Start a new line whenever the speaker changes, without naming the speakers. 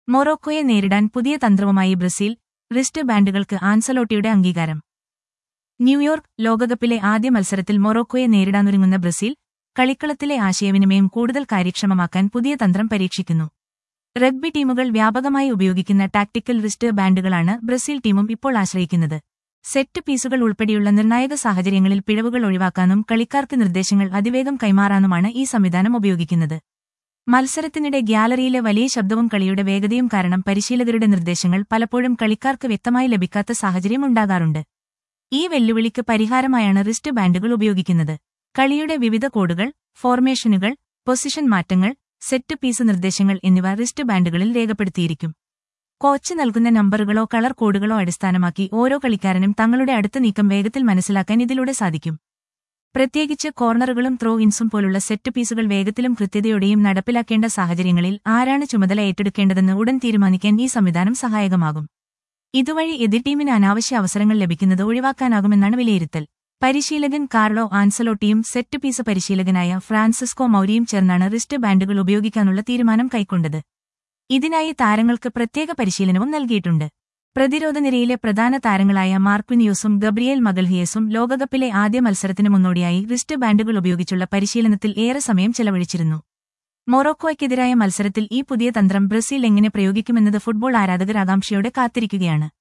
മൊറോക്കോയെ നേരിടാൻ പുതിയ തന്ത്രവുമായി Brazil wrist ബാൻഡുകൾക്ക് ആൻസലോട്ടിയുടെ അംഗീകാരം ന്യൂയോർക്ക് ലോകകപ്പിലെ ആദ്യ മത്സരത്തിൽ മൊറോക്കോയെ നേരിടാനൊരുങ്ങുന്ന ബ്രസീൽ കളിക്കളത്തിലെ ആശയവിനിമയം കൂടുതൽ കാര്യക്ഷമമാക്കാൻ പുതിയ തന്ത്രം പരീക്ഷിക്കുന്നു റഗ്ബി ടീമുകൾ വ്യാപകമായി ഉപയോഗിക്കുന്ന ടാക്ടിക്കൽ റിസ്റ്റ് ബാൻഡുകളാണ് ബ്രസീൽ ടീമും ഇപ്പോൾ ആശ്രയിക്കുന്നത് സെറ്റ് പീസുകൾ ഉൾപ്പെടെയുള്ള നിർണായക സാഹചര്യങ്ങളിൽ പിഴവുകൾ ഒഴിവാക്കാനും കളിക്കാർക്ക് നിർദ്ദേശങ്ങൾ അതിവേഗം കൈമാറാനുമാണ് ഈ സംവിധാനം ഉപയോഗിക്കുന്നത് മത്സരത്തിനിടെ ഗ്യാലറിയിലെ വലിയ ശബ്ദവും കളിയുടെ വേഗതയും കാരണം പരിശീലകരുടെ നിർദ്ദേശങ്ങൾ പലപ്പോഴും കളിക്കാർക്ക് വ്യക്തമായി ലഭിക്കാത്ത സാഹചര്യം ഉണ്ടാകാറുണ്ട് ഈ വെല്ലുവിളിക്ക് പരിഹാരമായാണ് റിസ്റ്റ് ബാൻഡുകൾ ഉപയോഗിക്കുന്നത് കളിയുടെ വിവിധ കോഡുകൾ ഫോർമേഷനുകൾ പൊസിഷൻ മാറ്റങ്ങൾ സെറ്റ് പീസ് നിർദ്ദേശങ്ങൾ എന്നിവ റിസ്റ്റ് ബാൻഡുകളിൽ രേഖപ്പെടുത്തിയിരിക്കും കോച്ച് നൽകുന്ന നമ്പറുകളോ കളർ കോഡുകളോ അടിസ്ഥാനമാക്കി ഓരോ കളിക്കാരനും തങ്ങളുടെ അടുത്ത നീക്കം വേഗത്തിൽ മനസ്സിലാക്കാൻ ഇതിലൂടെ സാധിക്കും പ്രത്യേകിച്ച് കോർണറുകളും ത്രോ ഇൻസും പോലുള്ള സെറ്റ് പീസുകൾ വേഗത്തിലും കൃത്യതയോടെയും നടപ്പിലാക്കേണ്ട സാഹചര്യങ്ങളിൽ ആരാണ് ചുമതല ഏറ്റെടുക്കേണ്ടതെന്ന് ഉടൻ തീരുമാനിക്കാൻ ഈ സംവിധാനം സഹായകമാകും ഇതുവഴി എതിർ ടീമിന് അനാവശ്യ അവസരങ്ങൾ ലഭിക്കുന്നത് ഒഴിവാക്കാനാകുമെന്നാണ് വിലയിരുത്തൽ പരിശീലകൻ കാർലോ ആൻസലോട്ടിയും സെറ്റ് പീസ് പരിശീലകനായ ഫ്രാൻസിസ്കോ മൌരിയും ചേർന്നാണ് റിസ്റ്റ് ബാൻഡുകൾ ഉപയോഗിക്കാനുള്ള തീരുമാനം കൈക്കൊണ്ടത് ഇതിനായി താരങ്ങൾക്ക് പ്രത്യേക പരിശീലനവും നൽകിയിട്ടുണ്ട് പ്രതിരോധ നിരയിലെ പ്രധാന താരങ്ങളായ മാർക്വിനിയോസും ഗബ്രിയേൽ മഗൽഹിയസും ലോകകപ്പിലെ ആദ്യ മത്സരത്തിന് മുന്നോടിയായി റിസ്റ്റ് ബാൻഡുകൾ ഉപയോഗിച്ചുള്ള പരിശീലനത്തിൽ ഏറെ സമയം ചെലവഴിച്ചിരുന്നു മൊറോക്കോയ്ക്കെതിരായ മത്സരത്തിൽ ഈ പുതിയ തന്ത്രം ബ്രസീൽ എങ്ങനെ പ്രയോഗിക്കുമെന്നത് ഫുട്ബോൾ ആരാധകർ ആകാംക്ഷയോടെ കാത്തിരിക്കുകയാണ്